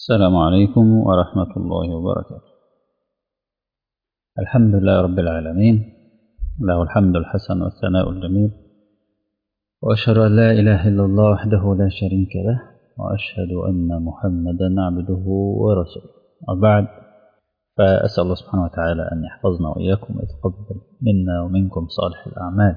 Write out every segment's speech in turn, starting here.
السلام عليكم ورحمة الله وبركاته الحمد لله رب العالمين له الحمد الحسن والثناء الجميل وأشهد أن لا إله إلا الله وحده لا شريك له وأشهد أن محمدا عبده ورسوله وبعد فأسأل الله سبحانه وتعالى أن يحفظنا وإياكم ويتقبل منا ومنكم صالح الأعمال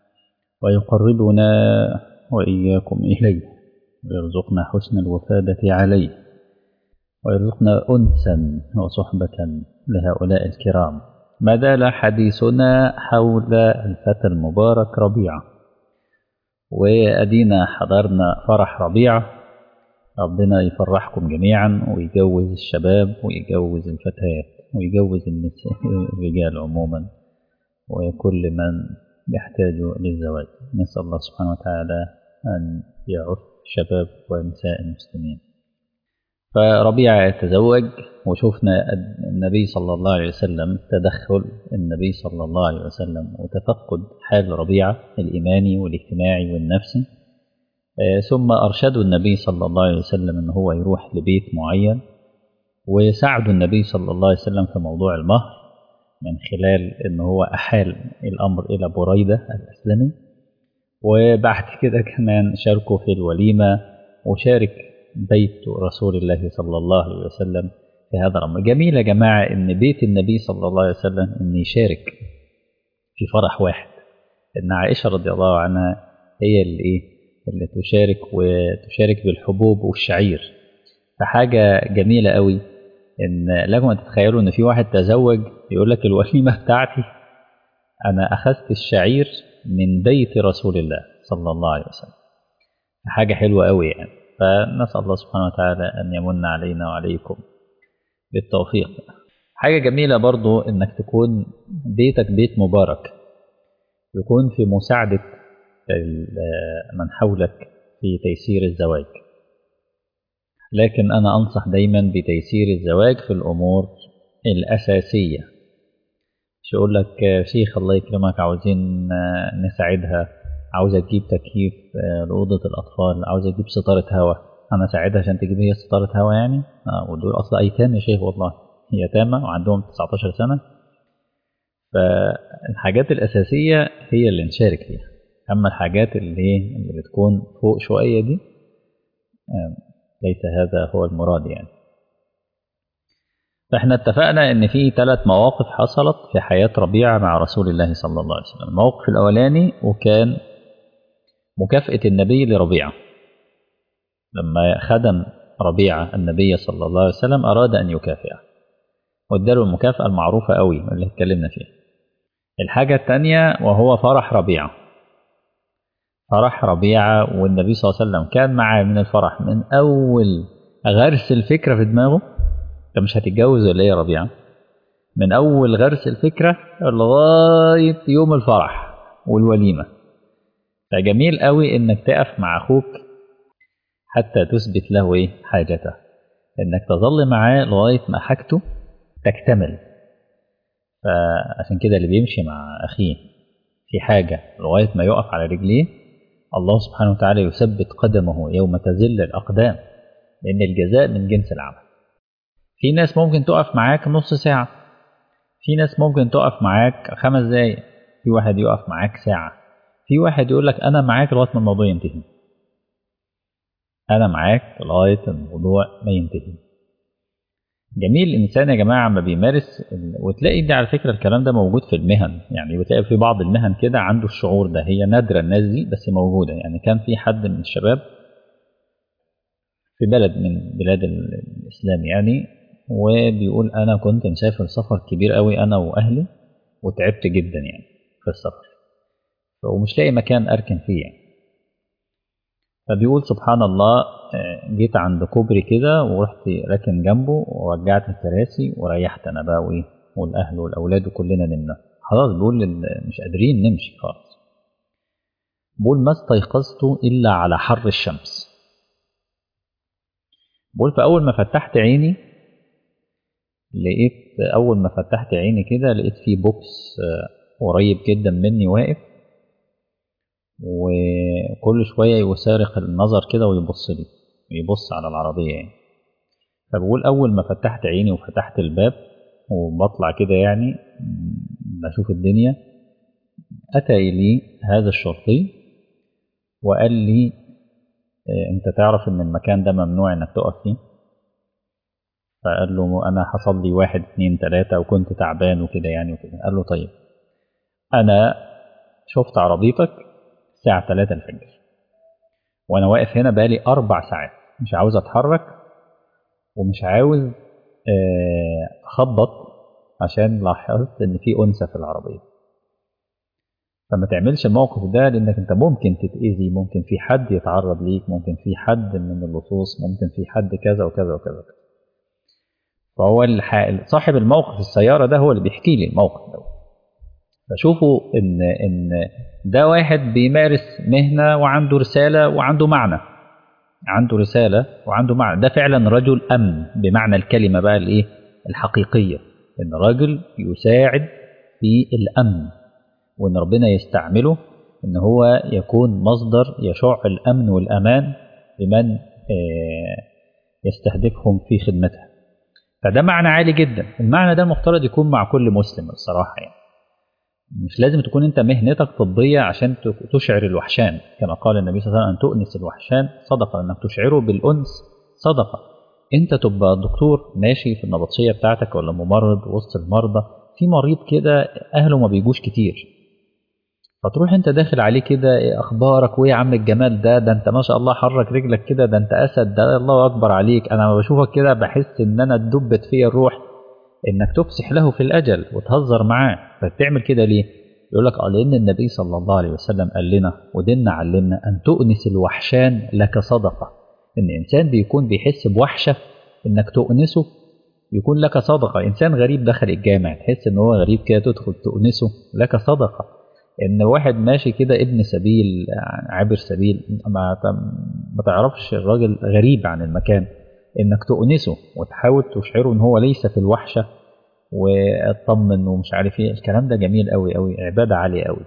ويقربنا وإياكم إليه ويرزقنا حسن الوفادة عليه ويرزقنا أنسا وصحبة لهؤلاء الكرام ما زال حديثنا حول الفتى المبارك ربيعة وأدينا حضرنا فرح ربيعة ربنا يفرحكم جميعا ويجوز الشباب ويجوز الفتيات ويجوز النساء الرجال عموما وكل من يحتاج للزواج نسأل الله سبحانه وتعالى أن يعف شباب ونساء المسلمين فربيعة يتزوج وشفنا النبي صلى الله عليه وسلم تدخل النبي صلى الله عليه وسلم وتفقد حال ربيعة الإيماني والاجتماعي والنفسي ثم أرشدوا النبي صلى الله عليه وسلم أن هو يروح لبيت معين وساعدوا النبي صلى الله عليه وسلم في موضوع المهر من خلال أن هو أحال الأمر إلى بريدة الأسلمي وبعد كده كمان شاركوا في الوليمة وشارك بيت رسول الله صلى الله عليه وسلم في هذا الأمر جميل يا جماعة أن بيت النبي صلى الله عليه وسلم أن يشارك في فرح واحد أن عائشة رضي الله عنها هي اللي إيه اللي تشارك وتشارك بالحبوب والشعير فحاجة جميلة قوي إن لكم أن تتخيلوا إن في واحد تزوج يقول لك الوليمة بتاعتي أنا أخذت الشعير من بيت رسول الله صلى الله عليه وسلم حاجة حلوة قوي يعني فنسأل الله سبحانه وتعالى أن يمن علينا وعليكم بالتوفيق حاجة جميلة برضو إنك تكون بيتك بيت مبارك يكون في مساعدة من حولك في تيسير الزواج لكن أنا أنصح دايما بتيسير الزواج في الأمور الأساسية مش أقول لك شيخ الله يكرمك عاوزين نساعدها عاوز أجيب تكييف لأوضة الأطفال عاوز أجيب ستارة هواء أنا أساعدها عشان تجيب هي ستارة هواء يعني آه ودول أصلا أيتام يا شيخ والله يتامى وعندهم 19 سنة فالحاجات الأساسية هي اللي نشارك فيها أما الحاجات اللي اللي بتكون فوق شوية دي ليس هذا هو المراد يعني فاحنا اتفقنا ان في ثلاث مواقف حصلت في حياة ربيعة مع رسول الله صلى الله عليه وسلم الموقف الاولاني وكان مكافأة النبي لربيعة لما خدم ربيعة النبي صلى الله عليه وسلم أراد أن يكافئه واداله المكافأة المعروفة قوي اللي اتكلمنا فيها الحاجة الثانية وهو فرح ربيعة فرح ربيعة والنبي صلى الله عليه وسلم كان معاه من الفرح من أول غرس الفكرة في دماغه أنت مش هتتجوز ولا إيه يا ربيعة؟ من أول غرس الفكرة لغاية يوم الفرح والوليمة فجميل قوي إنك تقف مع أخوك حتى تثبت له إيه حاجته إنك تظل معاه لغاية ما حاجته تكتمل فعشان كده اللي بيمشي مع أخيه في حاجة لغاية ما يقف على رجليه الله سبحانه وتعالى يثبت قدمه يوم تزل الأقدام لأن الجزاء من جنس العمل في ناس ممكن تقف معاك نص ساعة في ناس ممكن تقف معاك خمس دقايق في واحد يقف معاك ساعة في واحد يقول لك أنا معاك لغاية ما الموضوع ينتهي أنا معاك لغاية الموضوع ما ينتهي جميل الإنسان يا جماعة ما بيمارس وتلاقي دي على فكرة الكلام ده موجود في المهن يعني بتلاقي في بعض المهن كده عنده الشعور ده هي نادرة الناس دي بس موجودة يعني كان في حد من الشباب في بلد من بلاد الإسلام يعني وبيقول أنا كنت مسافر سفر كبير قوي أنا وأهلي وتعبت جدا يعني في السفر ومش لاقي مكان أركن فيه يعني فبيقول سبحان الله جيت عند كوبري كده ورحت راكن جنبه ورجعت الكراسي وريحت انا بقى وايه والاهل والاولاد وكلنا نمنا خلاص بيقول مش قادرين نمشي خالص بيقول ما استيقظت الا على حر الشمس بيقول فاول ما فتحت عيني لقيت اول ما فتحت عيني كده لقيت في بوكس قريب جدا مني واقف وكل شوية يسارق النظر كده ويبص لي يبص على العربية يعني فبقول أول ما فتحت عيني وفتحت الباب وبطلع كده يعني بشوف الدنيا أتى لي هذا الشرطي وقال لي أنت تعرف إن المكان ده ممنوع إنك تقف فيه فقال له أنا حصل لي واحد اتنين تلاتة وكنت تعبان وكده يعني وكده قال له طيب أنا شفت عربيتك الساعة تلاتة الفجر وأنا واقف هنا بقالي أربع ساعات مش عاوز أتحرك ومش عاوز أخبط عشان لاحظت إن في أنثى في العربية فما تعملش الموقف ده لأنك أنت ممكن تتأذي ممكن في حد يتعرض ليك ممكن في حد من اللصوص ممكن في حد كذا وكذا وكذا فهو صاحب الموقف في السيارة ده هو اللي بيحكي لي الموقف ده فشوفوا إن إن ده واحد بيمارس مهنة وعنده رسالة وعنده معنى عنده رسالة وعنده معنى ده فعلا رجل أمن بمعنى الكلمة بقى الإيه الحقيقية إن راجل يساعد في الأمن وإن ربنا يستعمله إن هو يكون مصدر يشع الأمن والأمان لمن يستهدفهم في خدمته فده معنى عالي جدا المعنى ده المفترض يكون مع كل مسلم الصراحة يعني مش لازم تكون انت مهنتك طبية عشان تشعر الوحشان كما قال النبي صلى الله عليه وسلم أن تؤنس الوحشان صدقة أنك تشعره بالأنس صدقة انت تبقى دكتور ماشي في النبطشية بتاعتك ولا ممرض وسط المرضى في مريض كده أهله ما بيجوش كتير فتروح انت داخل عليه كده إيه اخبارك وايه يا عم الجمال ده ده انت ما شاء الله حرك رجلك كده ده انت اسد ده الله اكبر عليك انا لما بشوفك كده بحس ان انا اتدبت فيا الروح انك تفسح له في الاجل وتهزر معاه فتعمل كده ليه يقول لك اه لان النبي صلى الله عليه وسلم قال لنا وديننا علمنا ان تؤنس الوحشان لك صدقه ان انسان بيكون بيحس بوحشه انك تؤنسه يكون لك صدقه انسان غريب دخل الجامع تحس ان هو غريب كده تدخل تؤنسه لك صدقه ان واحد ماشي كده ابن سبيل عابر سبيل ما ما تعرفش الراجل غريب عن المكان انك تؤنسه وتحاول تشعره ان هو ليس في الوحشه واطمن ومش عارف ايه الكلام ده جميل قوي قوي عباده عاليه قوي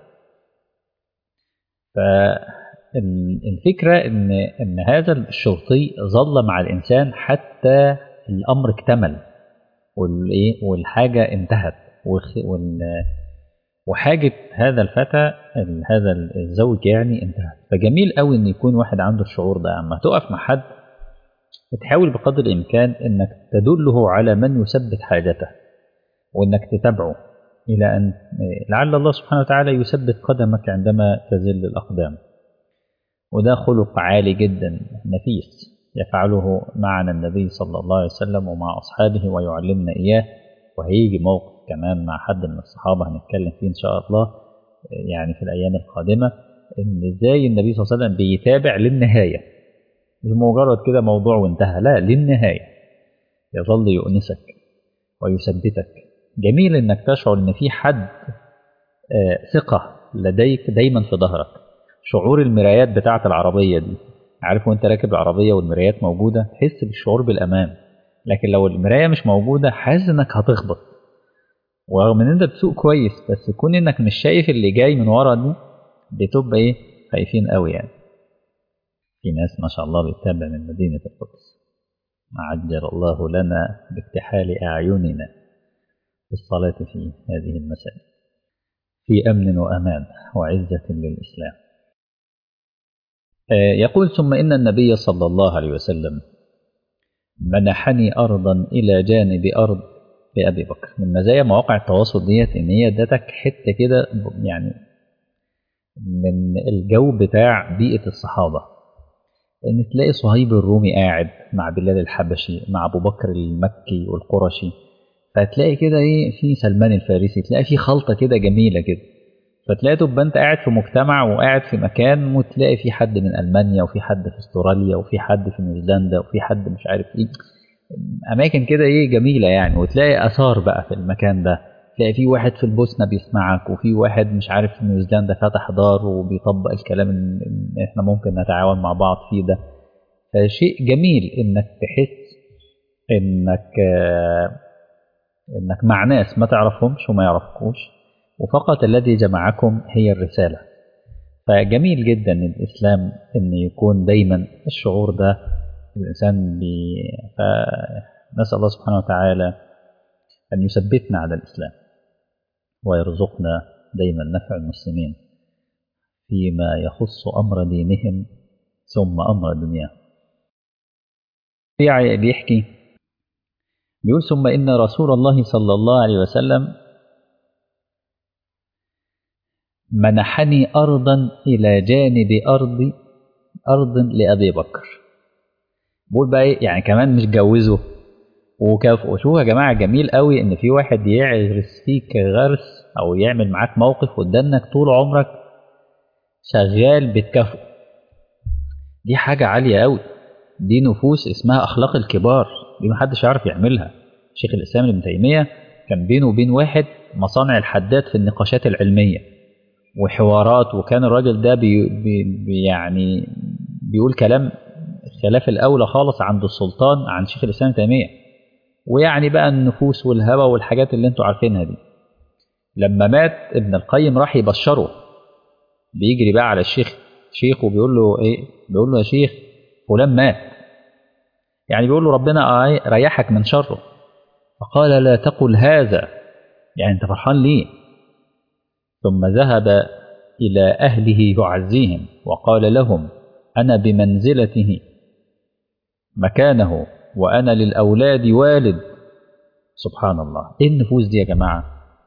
فالفكره ان ان هذا الشرطي ظل مع الانسان حتى الامر اكتمل والايه والحاجه انتهت وال وحاجة هذا الفتى هذا الزوج يعني انتهت فجميل قوي ان يكون واحد عنده الشعور ده اما تقف مع حد تحاول بقدر الامكان انك تدله على من يثبت حاجته وانك تتابعه الى ان لعل الله سبحانه وتعالى يثبت قدمك عندما تزل الاقدام وده خلق عالي جدا نفيس يفعله معنا النبي صلى الله عليه وسلم ومع اصحابه ويعلمنا اياه وهيجي موقف كمان مع حد من الصحابة هنتكلم فيه إن شاء الله يعني في الأيام القادمة إن إزاي النبي صلى الله عليه وسلم بيتابع للنهاية مش مجرد كده موضوع وانتهى لا للنهاية يظل يؤنسك ويثبتك جميل إنك تشعر إن في حد ثقة لديك دايما في ظهرك شعور المرايات بتاعة العربية دي عارف وانت راكب العربية والمرايات موجودة تحس بالشعور بالأمان لكن لو المراية مش موجودة حاسس إنك هتخبط ورغم ان انت بتسوق كويس بس كون انك مش شايف اللي جاي من ورا دي بتبقى ايه خايفين قوي يعني في ناس ما شاء الله بتتابع من مدينة القدس عجل الله لنا باكتحال أعيننا بالصلاة في هذه المساجد في أمن وأمان وعزة للإسلام يقول ثم إن النبي صلى الله عليه وسلم منحني أرضا إلى جانب أرض لأبي بكر من مزايا مواقع التواصل ديت إن هي ادتك حتة كده يعني من الجو بتاع بيئة الصحابة إن تلاقي صهيب الرومي قاعد مع بلال الحبشي مع أبو بكر المكي والقرشي فتلاقي كده إيه في سلمان الفارسي تلاقي في خلطة كده جميلة كده فتلاقي تبقى أنت قاعد في مجتمع وقاعد في مكان وتلاقي في حد من ألمانيا وفي حد في استراليا وفي حد في نيوزيلندا وفي حد مش عارف إيه اماكن كده ايه جميله يعني وتلاقي اثار بقى في المكان ده تلاقي في واحد في البوسنه بيسمعك وفي واحد مش عارف في نيوزيلندا فتح دار وبيطبق الكلام ان احنا ممكن نتعاون مع بعض فيه ده فشيء جميل انك تحس انك انك مع ناس ما تعرفهمش وما يعرفكوش وفقط الذي جمعكم هي الرساله فجميل جدا الاسلام ان يكون دايما الشعور ده الإنسان بي... نسأل الله سبحانه وتعالى أن يثبتنا على الإسلام ويرزقنا دايما نفع المسلمين فيما يخص أمر دينهم ثم أمر دنياهم بيحكي بيقول ثم إن رسول الله صلى الله عليه وسلم منحني أرضا إلى جانب أرض أرض لأبي بكر بقول بقى إيه يعني كمان مش جوزه وكافئه شوفوا يا جماعة جميل قوي إن في واحد يعرس فيك غرس أو يعمل معاك موقف قدامك طول عمرك شغال بتكافئه دي حاجة عالية قوي دي نفوس اسمها أخلاق الكبار دي محدش يعرف يعملها شيخ الإسلام ابن تيمية كان بينه وبين واحد مصانع الحداد في النقاشات العلمية وحوارات وكان الراجل ده بي بي يعني بيقول كلام خلاف الأولى خالص عند السلطان عن شيخ الإسلام ابن تيمية ويعني بقى النفوس والهوى والحاجات اللي انتوا عارفينها دي لما مات ابن القيم راح يبشره بيجري بقى على الشيخ شيخه بيقول له ايه بيقول له يا شيخ فلان مات يعني بيقول له ربنا ريحك من شره فقال لا تقل هذا يعني انت فرحان ليه ثم ذهب إلى أهله يعزيهم وقال لهم أنا بمنزلته مكانه وأنا للأولاد والد سبحان الله إيه النفوس دي يا جماعة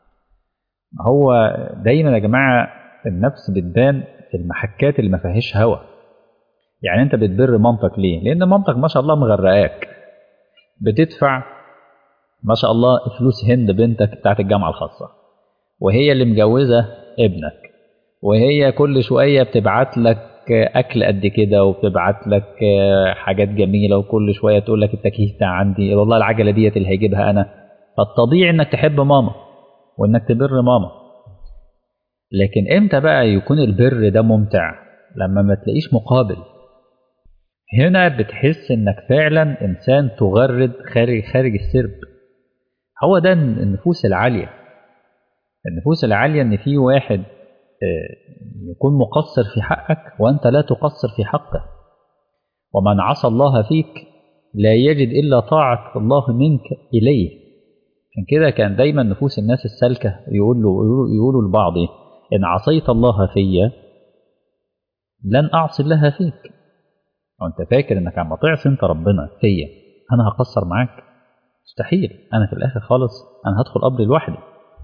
هو دايما يا جماعة النفس بتبان في المحكات اللي ما فيهاش هوا يعني انت بتبر مامتك ليه لان مامتك ما شاء الله مغرقاك بتدفع ما شاء الله فلوس هند بنتك بتاعت الجامعه الخاصه وهي اللي مجوزه ابنك وهي كل شويه بتبعت لك اكل قد كده وبتبعت لك حاجات جميله وكل شويه تقول لك التكييف ده عندي والله العجله ديت اللي هيجيبها انا فالطبيعي انك تحب ماما وانك تبر ماما لكن امتى بقى يكون البر ده ممتع لما ما تلاقيش مقابل هنا بتحس انك فعلا انسان تغرد خارج خارج السرب هو ده النفوس العاليه النفوس العاليه ان في واحد يكون مقصر في حقك وانت لا تقصر في حقه ومن عصى الله فيك لا يجد الا طاعه الله منك اليه عشان كده كان دايما نفوس الناس السالكه يقولوا يقولوا لبعض ايه إن عصيت الله فيا لن أعصي الله فيك وأنت فاكر إنك عم تعصي أنت ربنا فيا أنا هقصر معاك مستحيل أنا في الآخر خالص أنا هدخل قبر لوحدي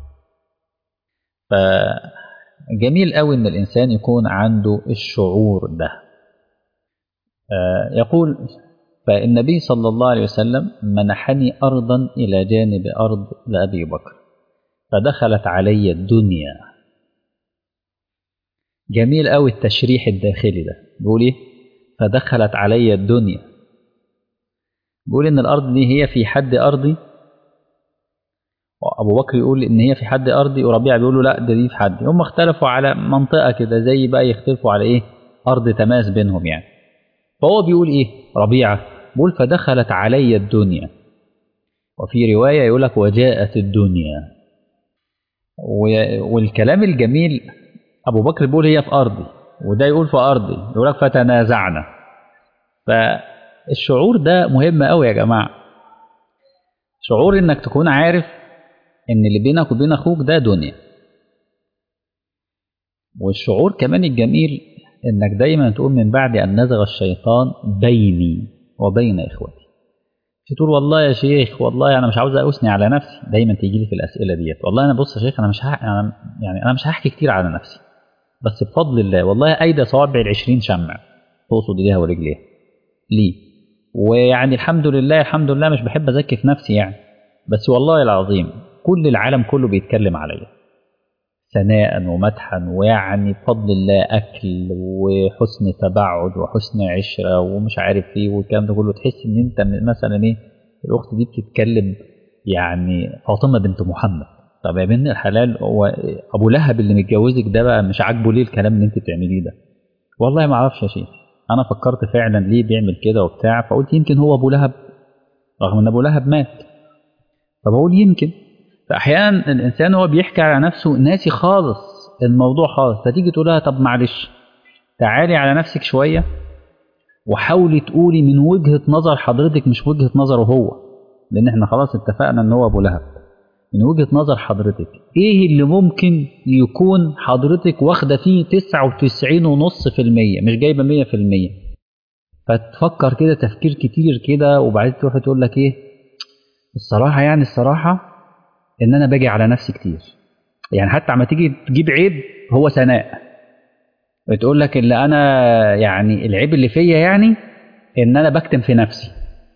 فجميل قوي إن الإنسان يكون عنده الشعور ده يقول فالنبي صلى الله عليه وسلم منحني أرضا إلى جانب أرض لأبي بكر فدخلت علي الدنيا جميل قوي التشريح الداخلي ده بيقول ايه فدخلت علي الدنيا بيقول ان الارض دي هي في حد ارضي ابو بكر يقول ان هي في حد ارضي وربيعه بيقول له لا ده دي في حد هم اختلفوا على منطقه كده زي بقى يختلفوا على ايه ارض تماس بينهم يعني فهو بيقول ايه ربيعه بيقول فدخلت علي الدنيا وفي روايه يقول لك وجاءت الدنيا والكلام الجميل ابو بكر بيقول هي في ارضي وده يقول في ارضي يقول لك فتنازعنا فالشعور ده مهم قوي يا جماعه شعور انك تكون عارف ان اللي بينك وبين اخوك ده دنيا والشعور كمان الجميل انك دايما تقول من بعد ان نزغ الشيطان بيني وبين اخوتي تقول والله يا شيخ والله انا مش عاوز اثني على نفسي دايما تيجي لي في الاسئله ديت والله انا بص يا شيخ انا مش هح... أنا يعني انا مش هحكي كتير على نفسي بس بفضل الله والله ايدى صوابع العشرين شمع تقصد ايديها ورجليها ليه ويعني الحمد لله الحمد لله مش بحب ازكي في نفسي يعني بس والله العظيم كل العالم كله بيتكلم عليا ثناء ومدحا ويعني بفضل الله اكل وحسن تباعد وحسن عشره ومش عارف ايه والكلام ده كله تحس ان انت مثلا ايه الاخت دي بتتكلم يعني فاطمه بنت محمد طب يا بنت الحلال هو ابو لهب اللي متجوزك ده بقى مش عاجبه ليه الكلام اللي انت بتعمليه ده والله ما اعرفش يا شيخ انا فكرت فعلا ليه بيعمل كده وبتاع فقلت يمكن هو ابو لهب رغم ان ابو لهب مات فبقول يمكن فاحيانا الانسان هو بيحكي على نفسه ناسي خالص الموضوع خالص فتيجي تقول لها طب معلش تعالي على نفسك شويه وحاولي تقولي من وجهه نظر حضرتك مش وجهه نظره هو لان احنا خلاص اتفقنا ان هو ابو لهب من وجهه نظر حضرتك ايه اللي ممكن يكون حضرتك واخده فيه 99.5% مش جايبه 100% فتفكر كده تفكير كتير كده وبعدين تروح تقول لك ايه الصراحه يعني الصراحه ان انا باجي على نفسي كتير يعني حتى عما تيجي تجيب عيب هو ثناء بتقول لك اللي انا يعني العيب اللي فيا يعني ان انا بكتم في نفسي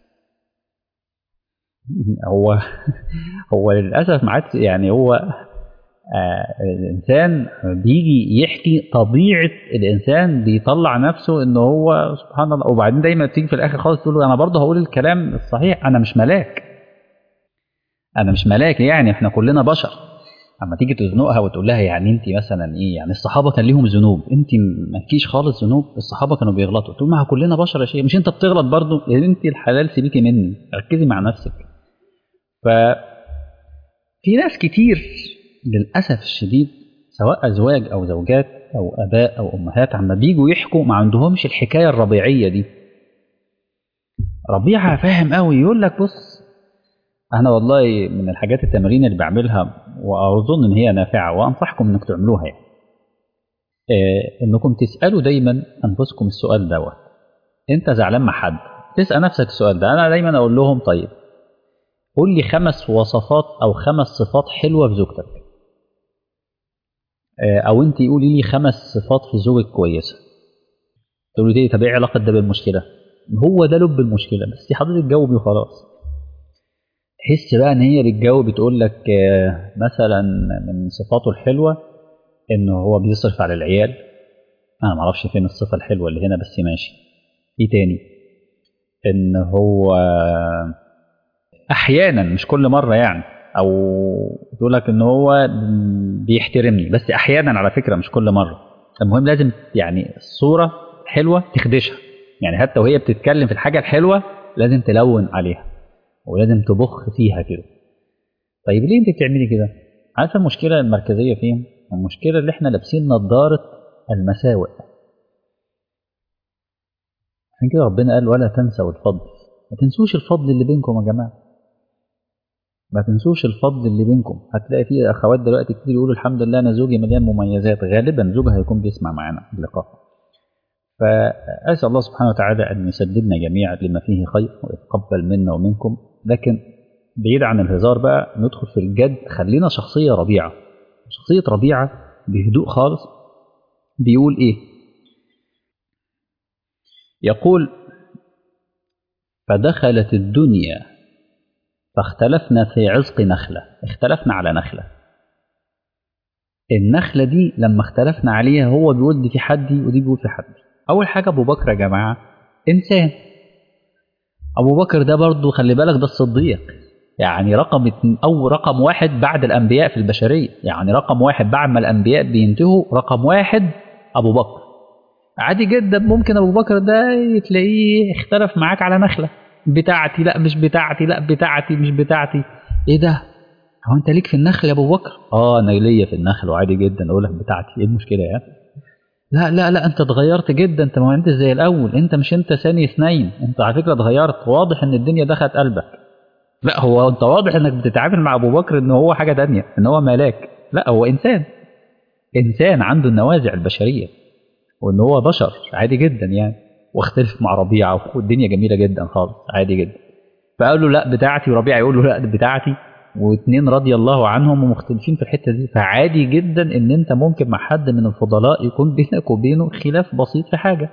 هو هو للاسف ما عادش يعني هو آه الانسان بيجي يحكي طبيعه الانسان بيطلع نفسه ان هو سبحان الله وبعدين دايما تيجي في الاخر خالص تقول له انا برضه هقول الكلام الصحيح انا مش ملاك انا مش ملاك يعني احنا كلنا بشر اما تيجي تزنقها وتقول لها يعني انت مثلا ايه يعني الصحابه كان ليهم ذنوب انت مالكيش خالص ذنوب الصحابه كانوا بيغلطوا تقول ما كلنا بشر يا شيخ مش انت بتغلط برضه يا انت الحلال سيبيكي مني ركزي مع نفسك ف في ناس كتير للاسف الشديد سواء ازواج او زوجات او اباء او امهات عما بيجوا يحكوا ما عندهمش الحكايه الربيعيه دي ربيعه فاهم قوي يقول لك بص انا والله من الحاجات التمارين اللي بعملها واظن ان هي نافعه وانصحكم انكم تعملوها يعني إيه انكم تسالوا دايما انفسكم السؤال دوت انت زعلان مع حد تسال نفسك السؤال ده انا دايما اقول لهم طيب قول لي خمس وصفات او خمس صفات حلوه في زوجتك إيه او انت قولي لي خمس صفات في زوجك كويسه تقولي لي طب ايه علاقه ده بالمشكله هو ده لب المشكله بس حضرتك جاوبي وخلاص تحس بقى ان هي بتجاوب بتقول لك مثلا من صفاته الحلوه ان هو بيصرف على العيال انا ما اعرفش فين الصفه الحلوه اللي هنا بس ماشي ايه تاني ان هو احيانا مش كل مره يعني او تقول لك ان هو بيحترمني بس احيانا على فكره مش كل مره المهم لازم يعني الصوره حلوه تخدشها يعني حتى وهي بتتكلم في الحاجه الحلوه لازم تلون عليها ولازم تبخ فيها كده طيب ليه انت بتعملي كده عارفه المشكله المركزيه فين المشكله اللي احنا لابسين نظاره المساوئ عشان كده ربنا قال ولا تنسوا الفضل ما تنسوش الفضل اللي بينكم يا جماعه ما تنسوش الفضل اللي بينكم هتلاقي في اخوات دلوقتي كتير يقولوا الحمد لله انا زوجي مليان مميزات غالبا زوجها هيكون بيسمع معانا اللقاء فأسأل الله سبحانه وتعالى أن يسددنا جميعا لما فيه خير ويتقبل منا ومنكم لكن بعيد عن الهزار بقى ندخل في الجد خلينا شخصية ربيعة شخصية ربيعة بهدوء خالص بيقول إيه يقول فدخلت الدنيا فاختلفنا في عزق نخلة اختلفنا على نخلة النخلة دي لما اختلفنا عليها هو بيقول دي في حدي ودي بيقول في حدي أول حاجة أبو بكر يا جماعة إنسان أبو بكر ده برضه خلي بالك ده الصديق يعني رقم أو رقم واحد بعد الأنبياء في البشرية يعني رقم واحد بعد ما الأنبياء بينتهوا رقم واحد أبو بكر عادي جدا ممكن أبو بكر ده تلاقيه اختلف معاك على نخلة بتاعتي لا مش بتاعتي لا بتاعتي مش بتاعتي إيه ده هو أنت ليك في النخل يا أبو بكر آه أنا ليا في النخل وعادي جدا أقول لك بتاعتي إيه المشكلة يعني لا لا لا انت اتغيرت جدا انت ما انت زي الاول انت مش انت ثاني اثنين انت على فكره اتغيرت واضح ان الدنيا دخلت قلبك لا هو انت واضح انك بتتعامل مع ابو بكر ان هو حاجه تانية ان هو ملاك لا هو انسان انسان عنده النوازع البشريه وان هو بشر عادي جدا يعني واختلف مع ربيعه والدنيا جميله جدا خالص عادي جدا فقال له لا بتاعتي وربيعه يقول له لا بتاعتي واثنين رضي الله عنهم ومختلفين في الحته دي فعادي جدا ان انت ممكن مع حد من الفضلاء يكون بينك وبينه خلاف بسيط في حاجه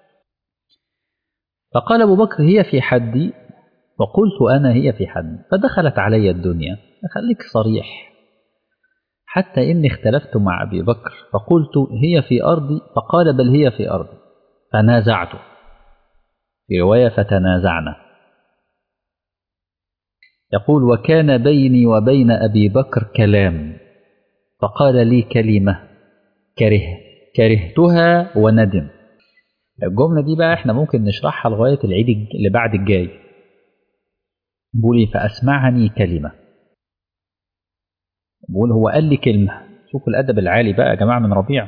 فقال ابو بكر هي في حدي وقلت انا هي في حدي فدخلت علي الدنيا خليك صريح حتى اني اختلفت مع ابي بكر فقلت هي في ارضي فقال بل هي في ارضي فنازعته في روايه فتنازعنا يقول وكان بيني وبين أبي بكر كلام فقال لي كلمة كره كرهتها وندم الجملة دي بقى احنا ممكن نشرحها لغاية العيد اللي بعد الجاي بيقول فأسمعني كلمة بقول هو قال لي كلمة شوفوا الأدب العالي بقى يا جماعة من ربيع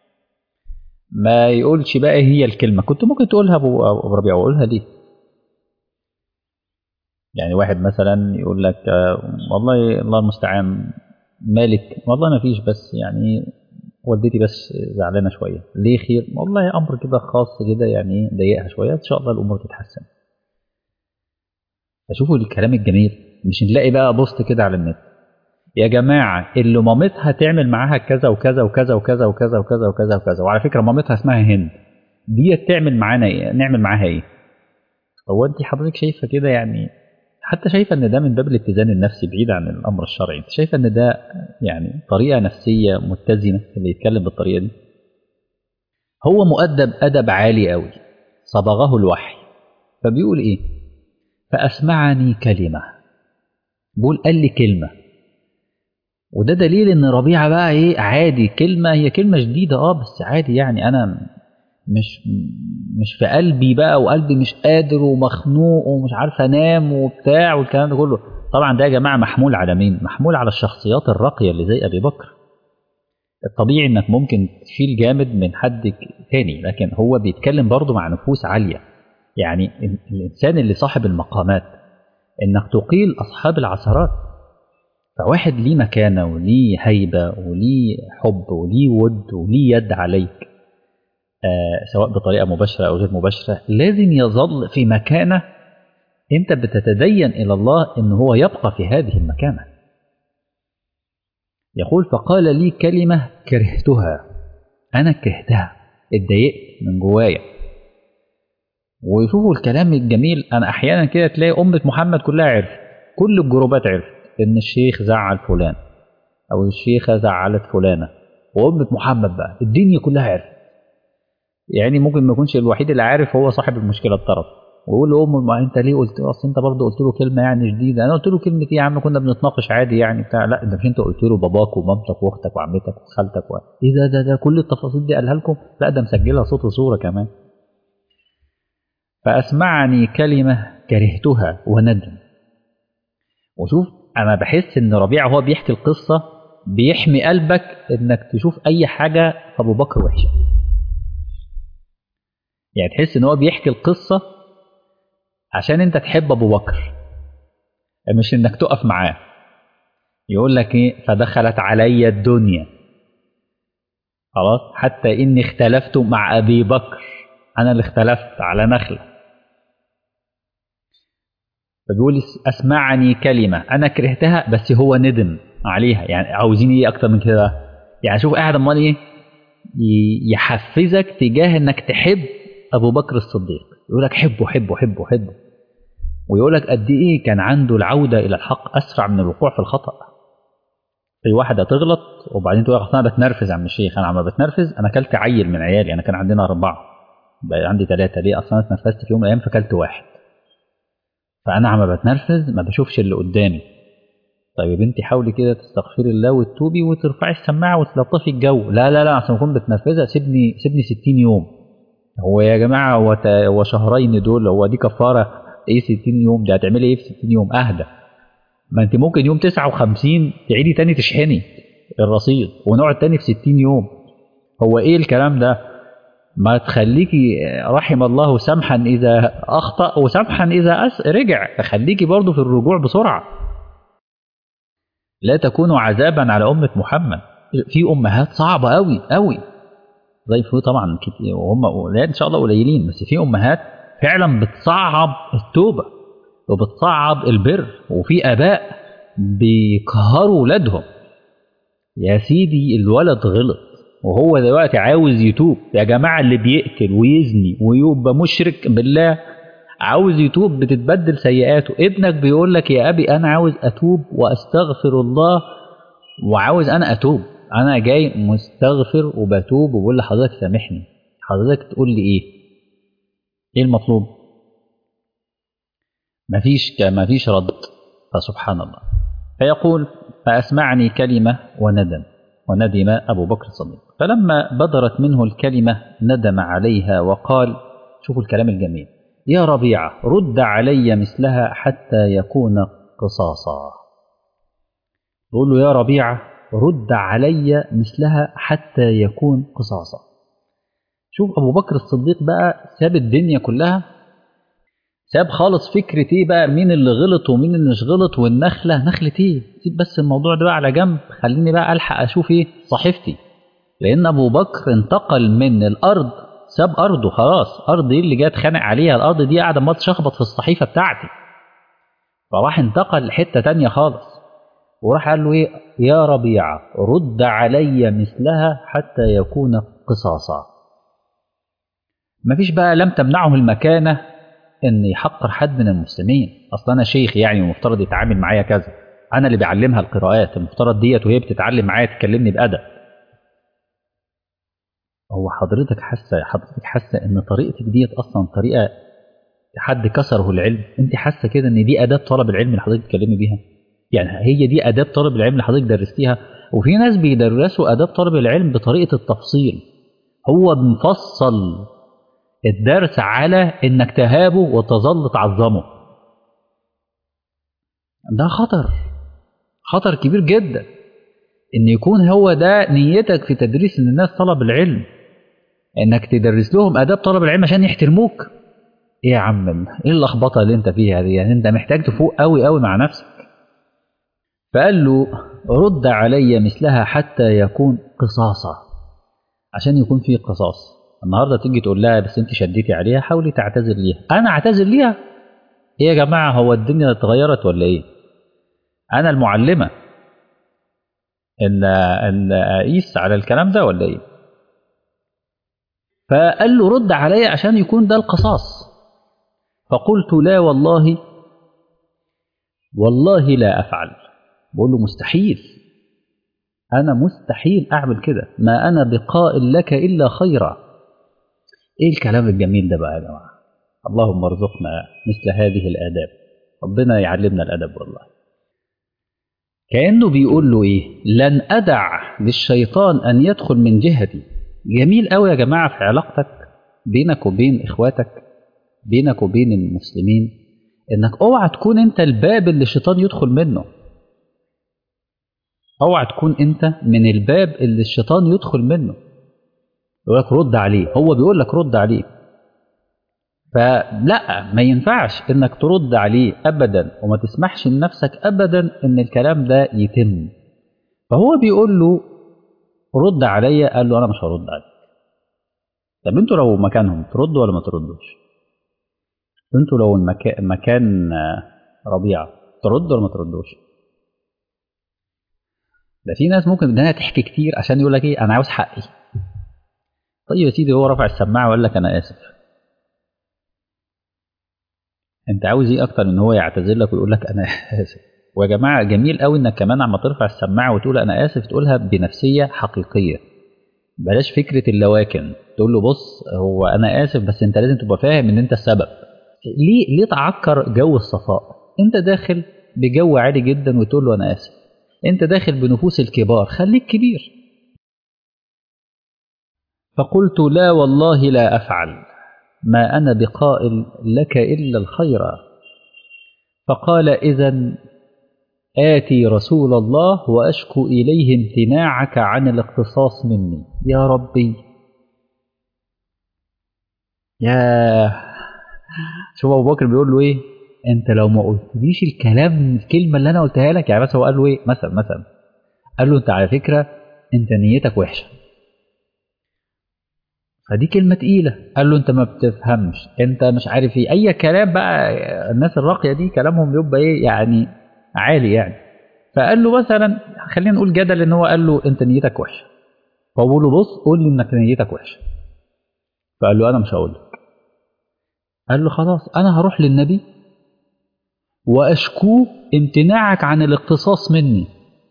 ما يقولش بقى هي الكلمة كنت ممكن تقولها أبو ربيع وأقولها ليه يعني واحد مثلا يقول لك آه، والله الله المستعان مالك والله ما فيش بس يعني والدتي بس زعلانه شويه ليه خير والله امر كده خاص كده يعني ضايقها شويه ان شاء الله الامور تتحسن فشوفوا الكلام الجميل مش نلاقي بقى بوست كده على النت يا جماعه اللي مامتها تعمل معاها كذا وكذا وكذا وكذا وكذا وكذا وكذا وكذا وعلى فكره مامتها اسمها هند ديت تعمل معانا ايه نعمل معاها ايه هو انت حضرتك شايفه كده يعني حتى شايفه ان ده من باب الاتزان النفسي بعيد عن الامر الشرعي انت شايفه ان ده يعني طريقه نفسيه متزنه اللي يتكلم بالطريقه دي هو مؤدب ادب عالي قوي صبغه الوحي فبيقول ايه فاسمعني كلمه بيقول قال لي كلمه وده دليل ان ربيعه بقى ايه عادي كلمه هي كلمه جديده اه بس عادي يعني انا مش مش في قلبي بقى وقلبي مش قادر ومخنوق ومش عارف انام وبتاع والكلام ده كله طبعا ده يا جماعه محمول على مين محمول على الشخصيات الراقيه اللي زي ابي بكر الطبيعي انك ممكن تشيل جامد من حد تاني لكن هو بيتكلم برضه مع نفوس عاليه يعني الانسان اللي صاحب المقامات انك تقيل اصحاب العثرات فواحد ليه مكانه وليه هيبه وليه حب وليه ود وليه يد عليك آه سواء بطريقه مباشره او غير مباشره لازم يظل في مكانه انت بتتدين الى الله ان هو يبقى في هذه المكانه يقول فقال لي كلمه كرهتها انا كرهتها اتضايقت من جوايا ويشوفوا الكلام الجميل انا احيانا كده تلاقي امه محمد كلها عرفت كل الجروبات عرفت ان الشيخ زعل فلان او الشيخه زعلت فلانه وامه محمد بقى الدنيا كلها عرفت يعني ممكن ما يكونش الوحيد اللي عارف هو صاحب المشكله الطرف ويقول لامه ما انت ليه قلت اصل انت برضه قلت له كلمه يعني جديده انا قلت له كلمه ايه يا عم كنا بنتناقش عادي يعني بتاع لا ده مش انت قلت له باباك ومامتك واختك وعمتك وخالتك و... ايه ده ده ده كل التفاصيل دي قالها لكم لا ده مسجلها صوت وصوره كمان فاسمعني كلمه كرهتها وندم وشوف انا بحس ان ربيع هو بيحكي القصه بيحمي قلبك انك تشوف اي حاجه في ابو بكر وحشه يعني تحس ان هو بيحكي القصه عشان انت تحب ابو بكر مش انك تقف معاه يقول لك ايه فدخلت علي الدنيا خلاص حتى اني اختلفت مع ابي بكر انا اللي اختلفت على نخله فبيقول اسمعني كلمه انا كرهتها بس هو ندم عليها يعني عاوزين ايه اكتر من كده يعني شوف قاعد امال ايه يحفزك تجاه انك تحب ابو بكر الصديق يقول لك حبه حبه حبه حبه ويقول لك قد ايه كان عنده العوده الى الحق اسرع من الوقوع في الخطا في واحده تغلط وبعدين تقول انا بتنرفز يا عم الشيخ انا عم بتنرفز انا اكلت عيل من عيالي انا كان عندنا اربعه بقى عندي ثلاثه ليه اصلا اتنرفزت في يوم من الايام فكلت واحد فانا عم بتنرفز ما بشوفش اللي قدامي طيب يا بنتي حاولي كده تستغفري الله وتتوبي وترفعي السماعه وتلطفي الجو لا لا لا عشان اكون بتنرفزه سيبني سيبني 60 يوم هو يا جماعه هو هو شهرين دول هو دي كفاره ايه 60 يوم دي هتعملي ايه في 60 يوم اهدى ما انت ممكن يوم 59 تعيدي تاني تشحني الرصيد ونقعد تاني في 60 يوم هو ايه الكلام ده ما تخليكي رحم الله سمحا اذا اخطا وسمحا اذا أس رجع فخليكي برضه في الرجوع بسرعه لا تكونوا عذابا على امه محمد في امهات صعبه قوي قوي زي في طبعا كتير وهم لا ان شاء الله قليلين بس في امهات فعلا بتصعب التوبه وبتصعب البر وفي اباء بيقهروا ولادهم يا سيدي الولد غلط وهو دلوقتي عاوز يتوب يا جماعه اللي بيقتل ويزني ويبقى مشرك بالله عاوز يتوب بتتبدل سيئاته ابنك بيقول لك يا ابي انا عاوز اتوب واستغفر الله وعاوز انا اتوب انا جاي مستغفر وبتوب وبقول لحضرتك سامحني حضرتك تقول لي ايه ايه المطلوب مفيش مفيش رد فسبحان الله فيقول فاسمعني كلمه وندم وندم ابو بكر الصديق فلما بدرت منه الكلمه ندم عليها وقال شوفوا الكلام الجميل يا ربيعه رد علي مثلها حتى يكون قصاصا يقول له يا ربيعه رد علي مثلها حتى يكون قصاصا شوف ابو بكر الصديق بقى ساب الدنيا كلها ساب خالص فكرة ايه بقى مين اللي غلط ومين اللي مش غلط والنخلة نخلة ايه سيب بس الموضوع ده بقى على جنب خليني بقى الحق اشوف ايه صحيفتي لان ابو بكر انتقل من الارض ساب ارضه خلاص ارض ايه اللي جاي اتخانق عليها الارض دي قاعده ما تشخبط في الصحيفه بتاعتي فراح انتقل لحته تانية خالص وراح قال له ايه يا ربيعه رد علي مثلها حتى يكون قصاصا مفيش بقى لم تمنعه المكانه ان يحقر حد من المسلمين اصلا انا شيخ يعني ومفترض يتعامل معايا كذا انا اللي بعلمها القراءات المفترض ديت وهي بتتعلم معايا تكلمني بادب هو حضرتك حاسه حضرتك حاسه ان طريقتك ديت اصلا طريقه حد كسره العلم انت حاسه كده ان دي اداب طلب العلم اللي حضرتك بتتكلمي بيها يعني هي دي اداب طلب العلم اللي حضرتك درستيها وفي ناس بيدرسوا اداب طلب العلم بطريقه التفصيل هو مفصل الدرس على انك تهابه وتظل تعظمه ده خطر خطر كبير جدا ان يكون هو ده نيتك في تدريس للناس طلب العلم انك تدرس لهم اداب طلب العلم عشان يحترموك ايه يا عم ايه اللخبطه اللي انت فيها دي يعني انت محتاج تفوق قوي قوي مع نفسك فقال له رد علي مثلها حتى يكون قصاصا عشان يكون في قصاص النهارده تيجي تقول لها بس انت شديتي عليها حاولي تعتذر ليها انا اعتذر ليها ايه يا جماعه هو الدنيا اتغيرت ولا ايه انا المعلمه اللي اقيس على الكلام ده ولا ايه فقال له رد علي عشان يكون ده القصاص فقلت لا والله والله لا افعل بقول له مستحيل انا مستحيل اعمل كده ما انا بقائل لك الا خيرا ايه الكلام الجميل ده بقى يا جماعه اللهم ارزقنا مثل هذه الاداب ربنا يعلمنا الادب والله كانه بيقول له ايه لن ادع للشيطان ان يدخل من جهتي جميل قوي يا جماعه في علاقتك بينك وبين اخواتك بينك وبين المسلمين انك اوعى تكون انت الباب اللي الشيطان يدخل منه اوعى تكون انت من الباب اللي الشيطان يدخل منه يقول لك رد عليه هو بيقول لك رد عليه فلا ما ينفعش انك ترد عليه ابدا وما تسمحش لنفسك ابدا ان الكلام ده يتم فهو بيقول له رد عليا قال له انا مش هرد عليك طب انتوا لو مكانهم تردوا ولا ما تردوش انتوا لو المكان مكان ربيعه تردوا ولا ما تردوش ده في ناس ممكن انها تحكي كتير عشان يقول لك ايه انا عاوز حقي طيب يا سيدي هو رفع السماعه وقال لك انا اسف انت عاوز ايه اكتر من هو يعتذر لك ويقول لك انا اسف ويا جماعه جميل قوي انك كمان عما ترفع السماعه وتقول انا اسف تقولها بنفسيه حقيقيه بلاش فكره اللواكن تقول له بص هو انا اسف بس انت لازم تبقى فاهم ان انت السبب ليه ليه تعكر جو الصفاء انت داخل بجو عالي جدا وتقول له انا اسف انت داخل بنفوس الكبار خليك كبير فقلت لا والله لا افعل ما انا بقائل لك الا الخير فقال اذا اتي رسول الله واشكو اليه امتناعك عن الاقتصاص مني يا ربي يا شوف ابو بكر بيقول له ايه انت لو ما قلتليش الكلام الكلمه اللي انا قلتها لك يعني مثلا هو قال له ايه مثلا مثلا قال له انت على فكره انت نيتك وحشه فدي كلمه تقيله قال له انت ما بتفهمش انت مش عارف ايه اي كلام بقى الناس الراقيه دي كلامهم بيبقى ايه يعني عالي يعني فقال له مثلا خلينا نقول جدل ان هو قال له انت نيتك وحشه فبقول له بص قول لي انك نيتك وحشه فقال له انا مش هقول لك قال له خلاص انا هروح للنبي واشكوه امتناعك عن الاقتصاص مني